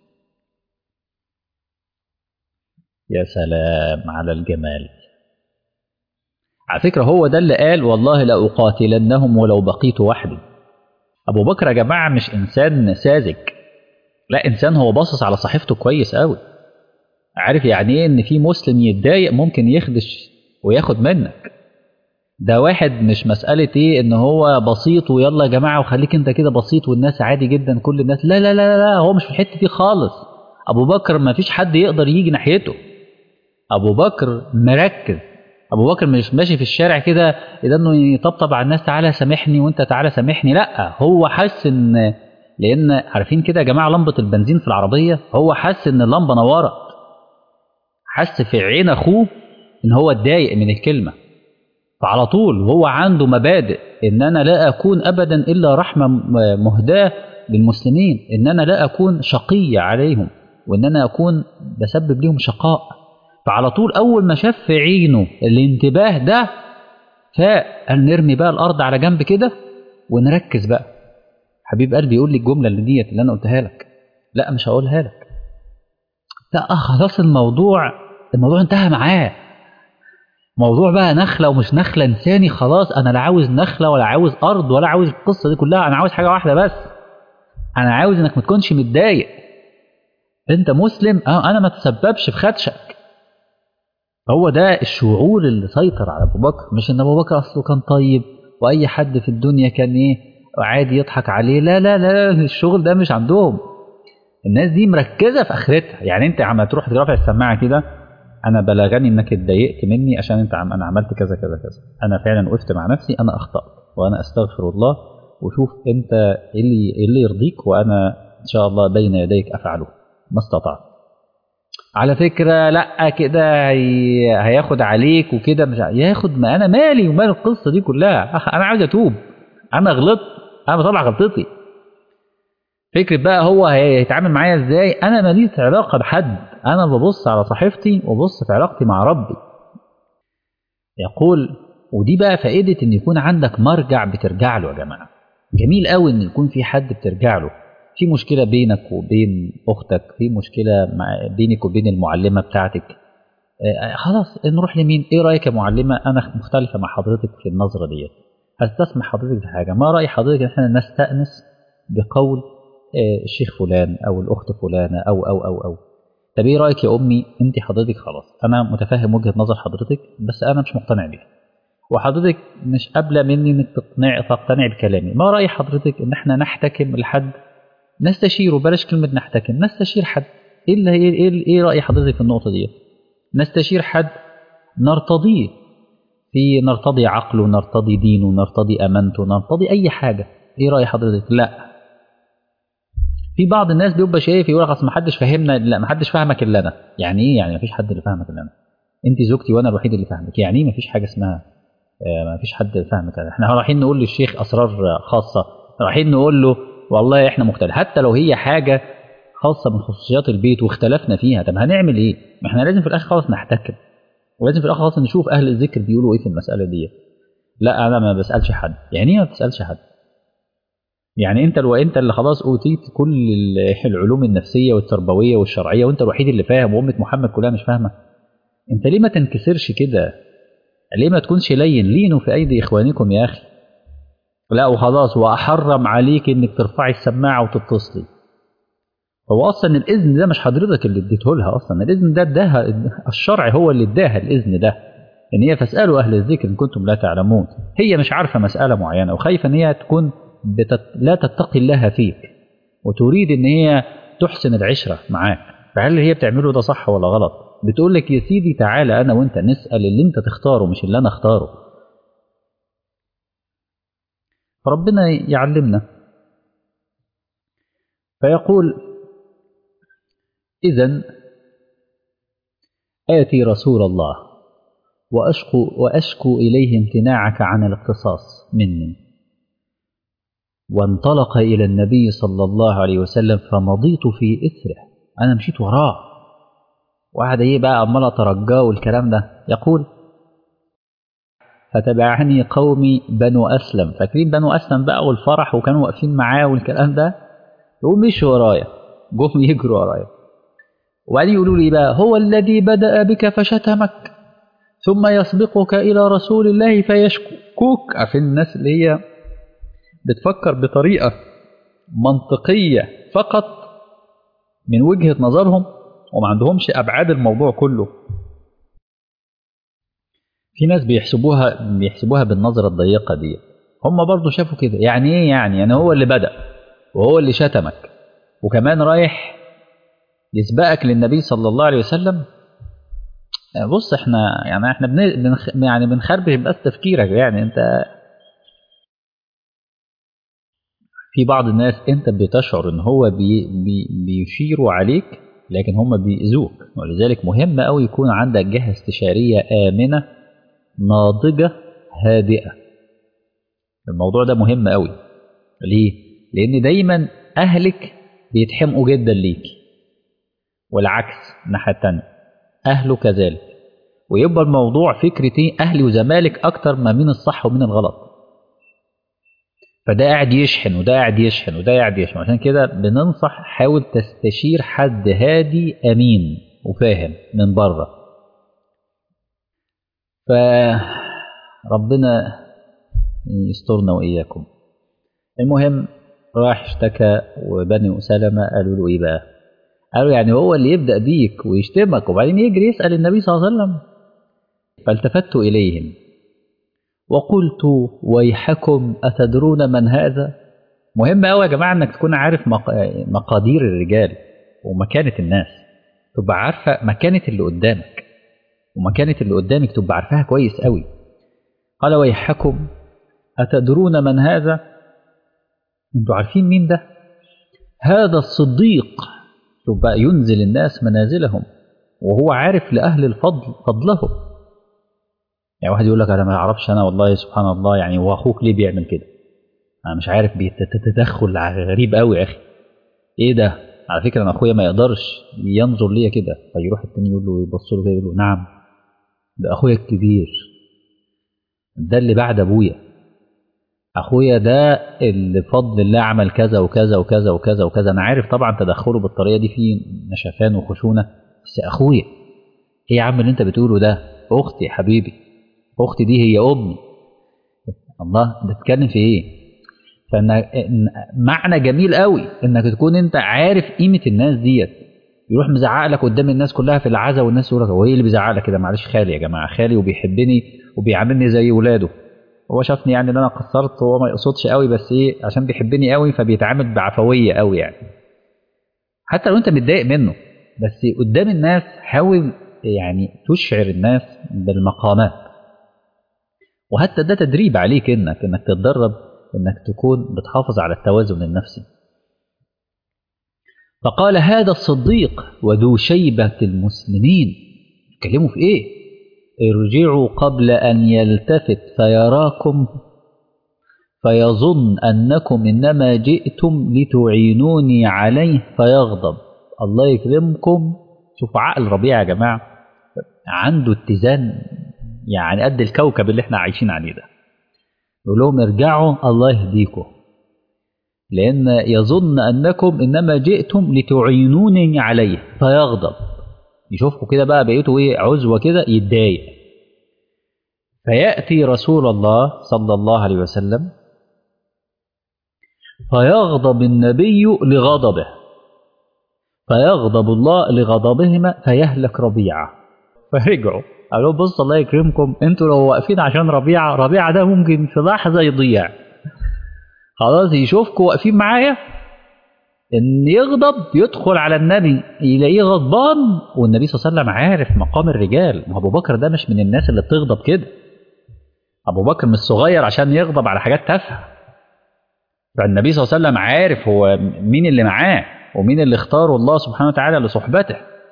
يا سلام على الجمال على فكره هو ده اللي قال والله لاقاتلنهم ولو بقيت وحدي ابو بكر يا جماعه مش انسان ساذج لا انسان هو باصص على صحيفته كويس قوي عارف يعني ايه ان في مسلم يتضايق ممكن يخدش وياخد منك ده واحد مش مسألة ايه ان هو بسيط ويلا يا جماعة وخليك انت كده بسيط والناس عادي جدا كل الناس لا لا لا لا هو مش في الحتة دي خالص ابو بكر ما فيش حد يقدر يجي ناحيته ابو بكر مركز ابو بكر مش ماشي في الشارع كده اذا انه يطبطب على الناس تعالى سامحني وانت تعالى سامحني لا هو حس ان لان عارفين كده يا جماعه لمبه البنزين في العربيه هو حس ان اللمبه نورت حس في عين اخوه ان هو اتضايق من الكلمه فعلى طول وهو عنده مبادئ ان انا لا اكون ابدا الا رحمه مهداه للمسلمين ان انا لا اكون شقي عليهم وان انا اكون بسبب لهم شقاء فعلى طول اول ما شاف في عينه الانتباه ده فقال نرمي بقى الارض على جنب كده ونركز بقى حبيب قلبي يقول لي الجمله اللي ديت اللي انا قلتها لك لا مش هقولها لك لا خلاص الموضوع الموضوع انتهى معاه موضوع بقى نخله ومش نخله انساني خلاص انا لا عاوز نخله ولا عاوز ارض ولا عاوز القصه دي كلها انا عاوز حاجه واحده بس انا عاوز انك ما تكونش متضايق انت مسلم اه انا ما تسببش في خدشك هو ده الشعور اللي سيطر على ابو بكر مش ان ابو بكر اصله كان طيب واي حد في الدنيا كان ايه عادي يضحك عليه لا لا لا الشغل ده مش عندهم الناس دي مركزه في اخرتها يعني انت عم تروح ترفع السماعه كده انا بلغني انك اتضايقت مني عشان انت عم انا عملت كذا كذا كذا انا فعلا وقفت مع نفسي انا اخطات وانا استغفر الله وشوف انت ايه اللي ايه اللي يرضيك وانا ان شاء الله بين يديك افعله ما استطعت على فكره لا كده هي... هياخد عليك وكده مش ياخد ما انا مالي ومال القصه دي كلها انا عاوز اتوب انا غلطت انا بطلع غلطتي فكرة بقى هو هيتعامل معايا ازاي انا ماليش علاقة بحد انا ببص على صحيفتي وببص في علاقتي مع ربي يقول ودي بقى فائدة ان يكون عندك مرجع بترجع له يا جماعة جميل قوي ان يكون في حد بترجع له في مشكلة بينك وبين اختك في مشكلة مع بينك وبين المعلمة بتاعتك آه خلاص نروح لمين ايه رأيك يا معلمة انا مختلفة مع حضرتك في النظرة ديت هستسمح حضرتك في حاجة ما رأي حضرتك ان احنا نستأنس بقول الشيخ فلان او الاخت فلانه او او او او طب ايه رايك يا امي انت حضرتك خلاص انا متفهم وجهه نظر حضرتك بس انا مش مقتنع بيها وحضرتك مش قابله مني انك تقتنع تقتنع بكلامي ما راي حضرتك ان احنا نحتكم لحد نستشيره بلاش كلمه نحتكم نستشير حد ايه اللي هي ايه, إيه راي حضرتك في النقطه دي نستشير حد نرتضيه في نرتضي عقله نرتضي دينه نرتضي امانته نرتضي اي حاجه ايه راي حضرتك لا في بعض الناس بيبقى شايف يقول لك اصل ما حدش فاهمنا لا ما حدش فاهمك الا انا يعني ايه يعني ما فيش حد اللي فاهمك الا انا انت زوجتي وانا الوحيد اللي فاهمك يعني ايه ما فيش حاجه اسمها آه ما فيش حد فاهمك احنا رايحين نقول للشيخ اسرار خاصه رايحين نقول له والله احنا مختلف حتى لو هي حاجه خاصه من خصوصيات البيت واختلفنا فيها طب هنعمل ايه ما احنا لازم في الاخر خالص نحتكم ولازم في الاخر خالص نشوف اهل الذكر بيقولوا ايه في المساله دي لا انا ما بسالش حد يعني ايه ما بتسالش حد يعني انت لو انت اللي خلاص اوتيت كل العلوم النفسيه والتربويه والشرعيه وانت الوحيد اللي فاهم وامه محمد كلها مش فاهمه انت ليه ما تنكسرش كده ليه ما تكونش لين لينوا في ايدي اخوانكم يا اخي لا وخلاص واحرم عليك انك ترفعي السماعه وتتصلي هو اصلا الاذن ده مش حضرتك اللي اديته لها اصلا الاذن ده اداها الشرع هو اللي اداها الاذن ده ان هي فاسالوا اهل الذكر ان كنتم لا تعلمون هي مش عارفه مساله معينه وخايفه ان هي تكون بتت... لا تتقي الله فيك وتريد ان هي تحسن العشره معاك فهل هي بتعمله ده صح ولا غلط بتقول لك يا سيدي تعالى انا وانت نسال اللي انت تختاره مش اللي انا اختاره فربنا يعلمنا فيقول اذا آتي رسول الله وأشكو, وأشكو إليه امتناعك عن الاقتصاص مني وانطلق إلى النبي صلى الله عليه وسلم فمضيت في إثره أنا مشيت وراه وقعد إيه بقى عمال أترجاه والكلام ده يقول فتبعني قومي بنو أسلم فاكرين بنو أسلم بقى والفرح وكانوا واقفين معاه والكلام ده يقوم مشوا ورايا جم يجروا ورايا وبعدين يقولوا لي بقى هو الذي بدأ بك فشتمك ثم يسبقك إلى رسول الله فيشكوك عارفين الناس اللي هي بتفكر بطريقة منطقية فقط من وجهة نظرهم وما عندهمش أبعاد الموضوع كله في ناس بيحسبوها بيحسبوها بالنظرة الضيقة دي هم برضو شافوا كده يعني ايه يعني يعني هو اللي بدأ وهو اللي شتمك وكمان رايح يسبقك للنبي صلى الله عليه وسلم بص احنا يعني احنا بن... بنخ... يعني بنخربش بس تفكيرك يعني انت في بعض الناس انت بتشعر ان هو بي... بي... بيشيروا عليك لكن هم بيأذوك ولذلك مهم قوي يكون عندك جهة استشارية آمنة ناضجة هادئة الموضوع ده مهم قوي ليه؟ لأن دايما أهلك بيتحمقوا جدا ليك والعكس الناحية التانية أهله كذلك ويبقى الموضوع فكرة ايه أهلي وزمالك أكتر ما مين الصح ومين الغلط فده قاعد يشحن وده قاعد يشحن وده قاعد يشحن عشان كده بننصح حاول تستشير حد هادي أمين وفاهم من بره فربنا يسترنا وإياكم المهم راح اشتكى وبني سلمة قالوا له إيه بقى قالوا يعني هو اللي يبدأ بيك ويشتمك وبعدين يجري يسأل النبي صلى الله عليه وسلم فالتفت إليهم وقلت ويحكم أتدرون من هذا مهم قوي يا جماعة انك تكون عارف مقادير الرجال ومكانة الناس تبقى عارفة مكانة اللي قدامك ومكانة اللي قدامك تبقى عارفاها كويس قوي قال ويحكم أتدرون من هذا انتوا عارفين مين ده هذا الصديق تبقى ينزل الناس منازلهم وهو عارف لأهل الفضل فضلهم يعني واحد يقول لك انا ما اعرفش انا والله سبحان الله يعني هو اخوك ليه بيعمل كده انا مش عارف بيتدخل غريب قوي يا اخي ايه ده على فكره انا اخويا ما يقدرش ينظر ليا كده فيروح التاني يقول له يبص له كده يقول له نعم ده اخويا الكبير ده اللي بعد ابويا اخويا ده اللي بفضل الله عمل كذا وكذا وكذا وكذا وكذا انا عارف طبعا تدخله بالطريقه دي فيه نشفان وخشونه بس اخويا ايه يا عم اللي انت بتقوله ده اختي يا حبيبي اختي دي هي امي الله بتتكلم في ايه فان معنى جميل قوي انك تكون انت عارف قيمه الناس ديت يروح مزعق لك قدام الناس كلها في العزا والناس يقول لك هو ايه اللي بيزعق لك كده معلش خالي يا جماعه خالي وبيحبني وبيعاملني زي ولاده هو شافني يعني ان انا قصرت وهو ما يقصدش قوي بس ايه عشان بيحبني قوي فبيتعامل بعفويه قوي يعني حتى لو انت متضايق منه بس قدام الناس حاول يعني تشعر الناس بالمقامات وحتى ده تدريب عليك انك انك تتدرب انك تكون بتحافظ على التوازن النفسي فقال هذا الصديق وذو شيبة المسلمين تكلموا في ايه ارجعوا قبل ان يلتفت فيراكم فيظن انكم انما جئتم لتعينوني عليه فيغضب الله يكرمكم شوف عقل ربيع يا جماعه عنده اتزان يعني قد الكوكب اللي احنا عايشين عليه ده يقول لهم ارجعوا الله يهديكم لأن يظن أنكم إنما جئتم لتعينوني عليه فيغضب يشوفكم كده بقى بقيتوا إيه عزوة كده يتضايق فيأتي رسول الله صلى الله عليه وسلم فيغضب النبي لغضبه فيغضب الله لغضبهما فيهلك ربيعه فرجعوا قالوا بص الله يكرمكم انتوا لو واقفين عشان ربيعه ربيعه ده ممكن في لحظه يضيع خلاص يشوفكم واقفين معايا ان يغضب يدخل على النبي يلاقيه غضبان والنبي صلى الله عليه وسلم عارف مقام الرجال ما ابو بكر ده مش من الناس اللي بتغضب كده ابو بكر مش صغير عشان يغضب على حاجات تافهه فالنبي صلى الله عليه وسلم عارف هو مين اللي معاه ومين اللي اختاره الله سبحانه وتعالى لصحبته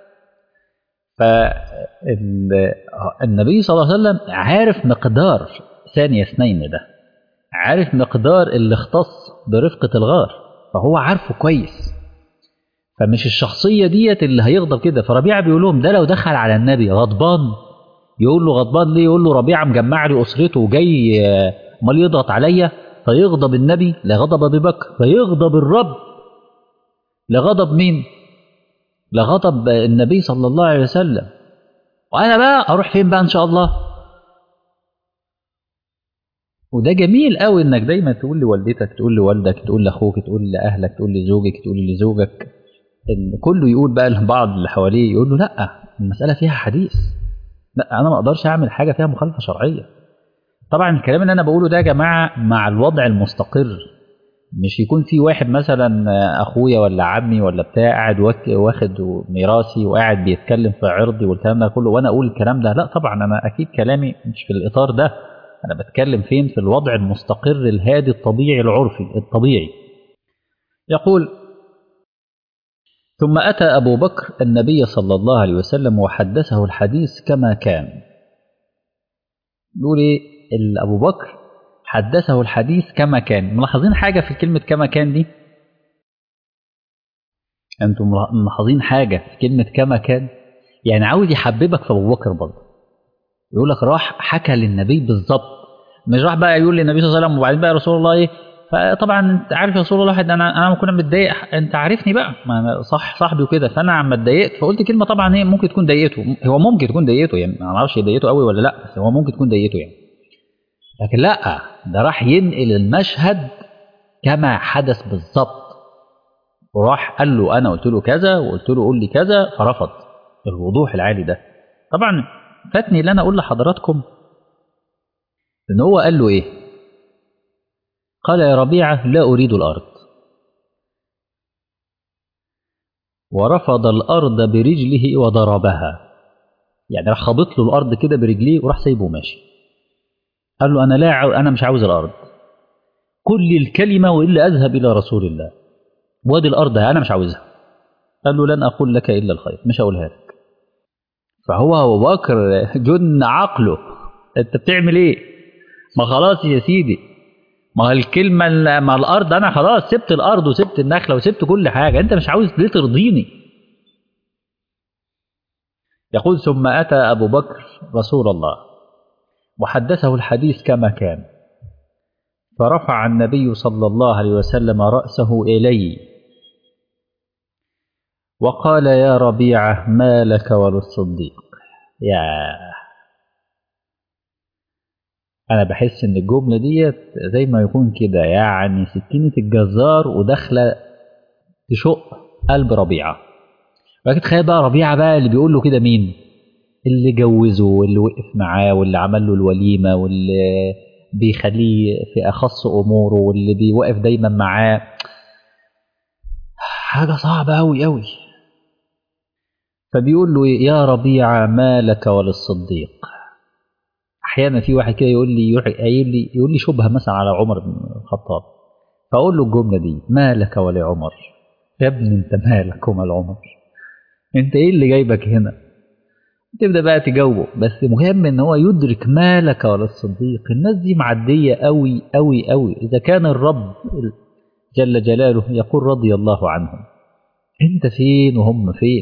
فالنبي صلى الله عليه وسلم عارف مقدار ثانية اثنين ده عارف مقدار اللي اختص برفقة الغار فهو عارفه كويس فمش الشخصية ديت اللي هيغضب كده فربيعة بيقول لهم ده لو دخل على النبي غضبان يقول له غضبان ليه يقول له ربيعة مجمع لي أسرته وجاي امال يضغط عليا فيغضب النبي لغضب أبي بكر فيغضب الرب لغضب مين لغضب النبي صلى الله عليه وسلم وانا بقى اروح فين بقى ان شاء الله وده جميل قوي انك دايما تقول لوالدتك تقول لوالدك تقول لاخوك تقول لاهلك تقول لزوجك تقول لزوجك ان كله يقول بقى لبعض اللي حواليه يقول له لا المساله فيها حديث لا انا ما اقدرش اعمل حاجه فيها مخالفه شرعيه طبعا الكلام اللي انا بقوله ده يا جماعه مع الوضع المستقر مش يكون في واحد مثلا اخويا ولا عمي ولا بتاع قاعد واخد ميراثي وقاعد بيتكلم في عرضي والكلام ده كله وانا اقول الكلام ده لا طبعا انا اكيد كلامي مش في الاطار ده انا بتكلم فين في الوضع المستقر الهادي الطبيعي العرفي الطبيعي يقول ثم اتى ابو بكر النبي صلى الله عليه وسلم وحدثه الحديث كما كان يقول ايه ابو بكر حدثه الحديث كما كان ملاحظين حاجة في كلمة كما كان دي أنتم ملاحظين حاجة في كلمة كما كان يعني عاوز يحببك في أبو بكر برضه يقول لك راح حكى للنبي بالظبط مش راح بقى يقول للنبي صلى الله عليه وسلم وبعدين بقى رسول الله ايه فطبعا انت عارف يا رسول الله واحد انا انا كنا متضايق انت عارفني بقى ما صح صاحبي وكده فانا عم اتضايقت فقلت كلمه طبعا ايه ممكن تكون ضايقته هو ممكن تكون ضايقته يعني ما اعرفش ضايقته قوي ولا لا بس هو ممكن تكون ضايقته يعني لكن لا ده راح ينقل المشهد كما حدث بالظبط وراح قال له انا قلت له كذا وقلت له قول لي كذا فرفض الوضوح العالي ده طبعا فاتني اللي انا اقول لحضراتكم ان هو قال له ايه قال يا ربيعه لا اريد الارض ورفض الارض برجله وضربها يعني راح خبط له الارض كده برجليه وراح سايبه ماشي قال له أنا لا عاو... أنا مش عاوز الأرض قل لي الكلمة وإلا أذهب إلى رسول الله وادي الأرض أنا مش عاوزها قال له لن أقول لك إلا الخير مش هقولها لك فهو أبو بكر جن عقله أنت بتعمل إيه؟ ما خلاص يا سيدي ما الكلمة ما الأرض أنا خلاص سبت الأرض وسبت النخلة وسبت كل حاجة أنت مش عاوز ليه ترضيني يقول ثم أتى أبو بكر رسول الله وحدثه الحديث كما كان فرفع النبي صلى الله عليه وسلم رأسه إلي وقال يا ربيعة ما لك وللصديق يا أنا بحس إن الجملة ديت زي ما يكون كده يعني سكينة الجزار وداخلة تشق قلب ربيعة ولكن تخيل بقى ربيعة بقى اللي بيقول له كده مين؟ اللي جوزه واللي وقف معاه واللي عمل له الوليمة واللي بيخليه في أخص أموره واللي بيوقف دايما معاه حاجة صعبة أوي أوي فبيقول له يا ربيعة ما لك وللصديق أحيانا في واحد كده يقول لي يقول لي يقول لي شبهة مثلا على عمر بن الخطاب فأقول له الجملة دي ما لك ولعمر يا ابني أنت مالك ومال عمر أنت إيه اللي جايبك هنا تبدا بقى تجاوبه بس مهم ان هو يدرك ما لك وللصديق الناس دي معديه قوي قوي قوي اذا كان الرب جل جلاله يقول رضي الله عنهم انت فين وهم فين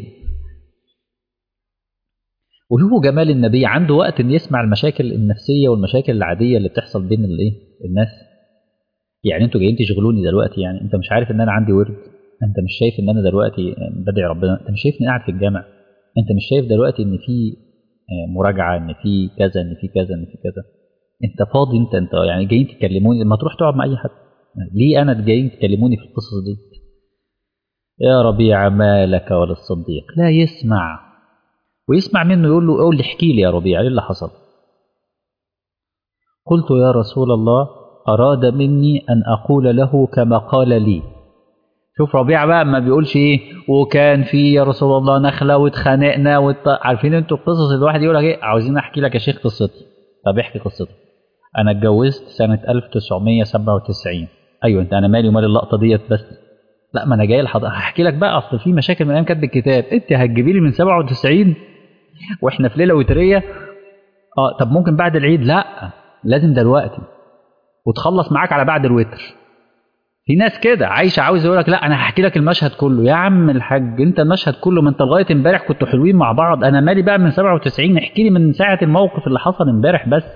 وشوفوا جمال النبي عنده وقت ان يسمع المشاكل النفسيه والمشاكل العاديه اللي بتحصل بين الايه الناس يعني انتوا جايين تشغلوني دلوقتي يعني انت مش عارف ان انا عندي ورد انت مش شايف ان انا دلوقتي بدعي ربنا انت مش شايفني قاعد في الجامع انت مش شايف دلوقتي ان في مراجعه ان في كذا ان في كذا ان في كذا انت فاضي انت انت يعني جايين تكلموني ما تروح تقعد مع اي حد ليه انا جايين تكلموني في القصص دي يا ربيع ما لك وللصديق لا يسمع ويسمع منه يقول له قول لي احكي لي يا ربيع ايه اللي حصل قلت يا رسول الله اراد مني ان اقول له كما قال لي شوف ربيع بقى ما بيقولش ايه وكان في يا رسول الله نخله واتخانقنا وت... عارفين انتوا القصص الواحد يقول لك ايه عاوزين احكي لك يا شيخ قصتي طب احكي قصتك انا اتجوزت سنه 1997 ايوه انت انا مالي ومال اللقطه ديت بس لا ما انا جاي لحضرتك هحكي لك بقى اصل في مشاكل من ايام كاتب الكتاب انت هتجيبي لي من 97 واحنا في ليله وتريه اه طب ممكن بعد العيد لا لازم دلوقتي وتخلص معاك على بعد الوتر في ناس كده عايشه عاوز يقول لك لا انا هحكي لك المشهد كله يا عم الحاج انت المشهد كله ما انت لغايه امبارح كنتوا حلوين مع بعض انا مالي بقى من 97 احكي لي من ساعه الموقف اللي حصل امبارح بس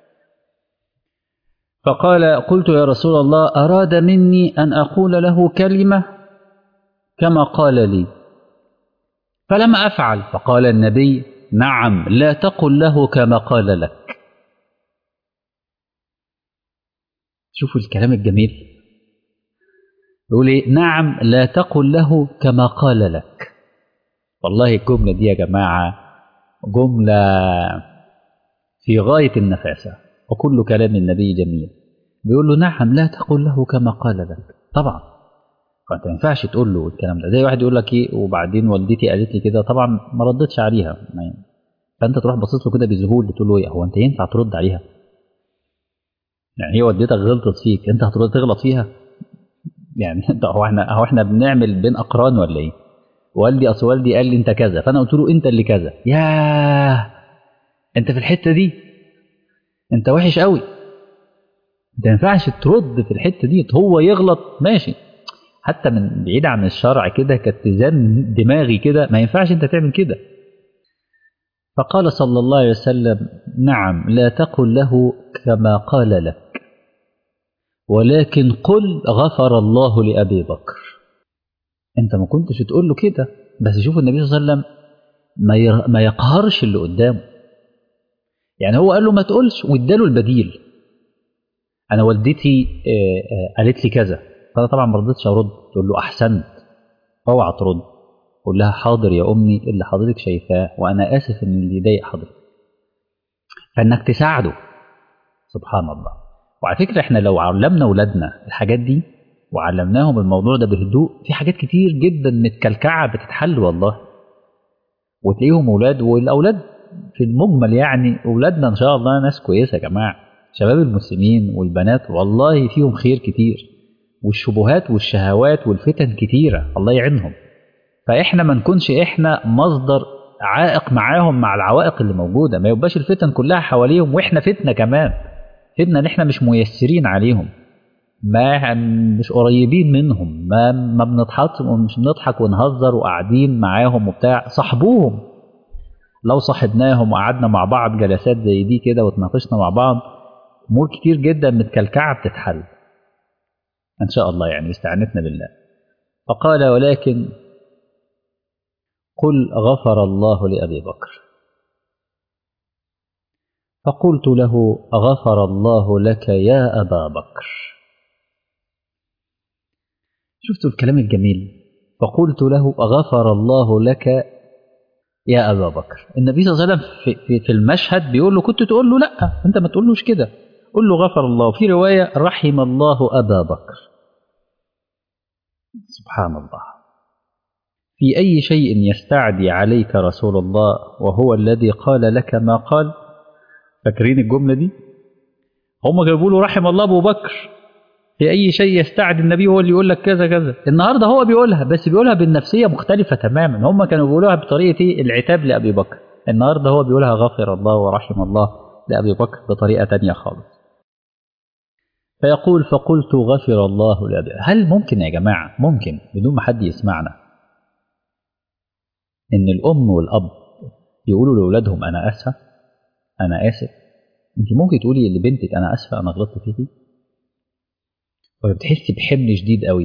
فقال قلت يا رسول الله اراد مني ان اقول له كلمه كما قال لي فلم افعل فقال النبي نعم لا تقل له كما قال لك شوفوا الكلام الجميل يقول ايه نعم لا تقل له كما قال لك والله الجملة دي يا جماعة جملة في غاية النفاسة وكل كلام النبي جميل بيقول له نعم لا تقل له كما قال لك طبعا فانت ما ينفعش تقول له الكلام ده زي واحد يقول لك ايه وبعدين والدتي قالت لي كده طبعا ما ردتش عليها فانت تروح باصص له كده بذهول تقول له ايه هو انت ينفع ترد عليها يعني هي والدتك غلطت فيك انت هترد تغلط فيها يعني انت هو احنا هو احنا بنعمل بين اقران ولا ايه والدي اصل والدي قال لي انت كذا فانا قلت له انت اللي كذا ياه انت في الحته دي انت وحش قوي انت ما ينفعش ترد في الحته دي هو يغلط ماشي حتى من بعيد عن الشرع كده كاتزان دماغي كده ما ينفعش انت تعمل كده فقال صلى الله عليه وسلم نعم لا تقل له كما قال لك ولكن قل غفر الله لأبي بكر انت ما كنتش تقول له كده بس شوف النبي صلى الله عليه وسلم ما ما يقهرش اللي قدامه يعني هو قال له ما تقولش واداله البديل انا والدتي قالت لي كذا فانا طبعا ما رضيتش ارد تقول له احسنت اوعى ترد قول لها حاضر يا امي اللي حضرتك شايفاه وانا اسف ان اللي يضايق حضرتك فانك تساعده سبحان الله وعلى فكره احنا لو علمنا اولادنا الحاجات دي وعلمناهم الموضوع ده بهدوء في حاجات كتير جدا متكلكعه بتتحل والله وتلاقيهم اولاد والاولاد في المجمل يعني اولادنا ان شاء الله ناس كويسه يا جماعه شباب المسلمين والبنات والله فيهم خير كتير والشبهات والشهوات والفتن كتيره الله يعينهم فاحنا ما نكونش احنا مصدر عائق معاهم مع العوائق اللي موجوده ما يبقاش الفتن كلها حواليهم واحنا فتنه كمان فتنه ان احنا مش ميسرين عليهم ما مش قريبين منهم ما ما بنضحك مش بنضحك ونهزر وقاعدين معاهم وبتاع صاحبوهم لو صاحبناهم وقعدنا مع بعض جلسات زي دي كده وتناقشنا مع بعض امور كتير جدا متكلكعه بتتحل ان شاء الله يعني استعنتنا بالله فقال ولكن قل غفر الله لأبي بكر فقلت له غفر الله لك يا أبا بكر شفتوا الكلام الجميل فقلت له غفر الله لك يا أبا بكر النبي صلى الله عليه وسلم في, في, في المشهد بيقول له كنت تقول له لا أنت ما تقولوش كده قل له غفر الله في رواية رحم الله أبا بكر سبحان الله في أي شيء يستعدي عليك رسول الله وهو الذي قال لك ما قال فاكرين الجملة دي هم كانوا بيقولوا رحم الله أبو بكر في أي شيء يستعدي النبي هو اللي يقول لك كذا كذا النهاردة هو بيقولها بس بيقولها بالنفسية مختلفة تماما هم كانوا بيقولوها بطريقة العتاب لأبي بكر النهاردة هو بيقولها غفر الله ورحم الله لأبي بكر بطريقة تانية خالص فيقول فقلت غفر الله لأبي هل ممكن يا جماعة ممكن بدون ما حد يسمعنا ان الام والاب يقولوا لاولادهم انا اسفه انا اسف انت ممكن تقولي لبنتك انا اسفه انا غلطت فيكي ولا بتحسي بحمل شديد قوي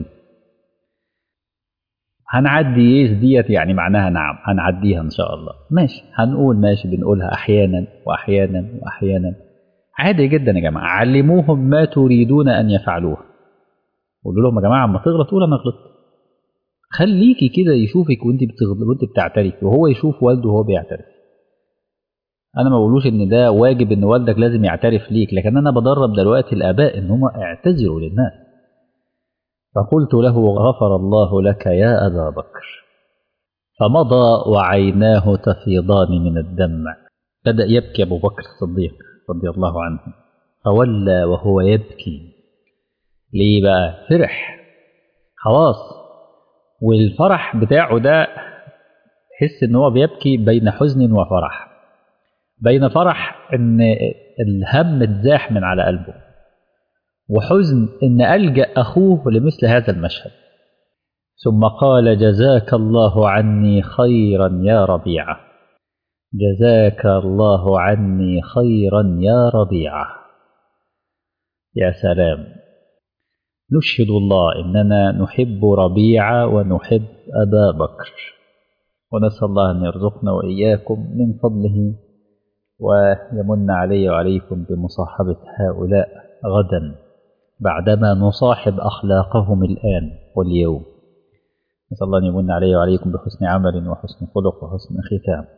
هنعدي يس ديت يعني معناها نعم هنعديها ان شاء الله ماشي هنقول ماشي بنقولها احيانا واحيانا واحيانا عادي جدا يا جماعه علموهم ما تريدون ان يفعلوه قولوا لهم يا جماعه اما تغلط قول انا غلطت خليكي كده يشوفك وانت بتغلط وانت بتعترفي وهو يشوف والده وهو بيعترف انا ما بقولوش ان ده واجب ان والدك لازم يعترف ليك لكن انا بدرب دلوقتي الاباء ان هم اعتذروا للناس فقلت له غفر الله لك يا ابا بكر فمضى وعيناه تفيضان من الدمع بدا يبكي ابو بكر الصديق رضي الله عنه فولى وهو يبكي ليه بقى فرح خلاص والفرح بتاعه ده تحس ان هو بيبكي بين حزن وفرح بين فرح ان الهم اتزاح من على قلبه وحزن ان الجا اخوه لمثل هذا المشهد ثم قال جزاك الله عني خيرا يا ربيعه جزاك الله عني خيرا يا ربيعه يا سلام نشهد الله إننا نحب ربيعة ونحب أبا بكر ونسأل الله أن يرزقنا وإياكم من فضله ويمن علي وعليكم بمصاحبة هؤلاء غدا بعدما نصاحب أخلاقهم الآن واليوم نسأل الله أن يمن علي وعليكم بحسن عمل وحسن خلق وحسن ختام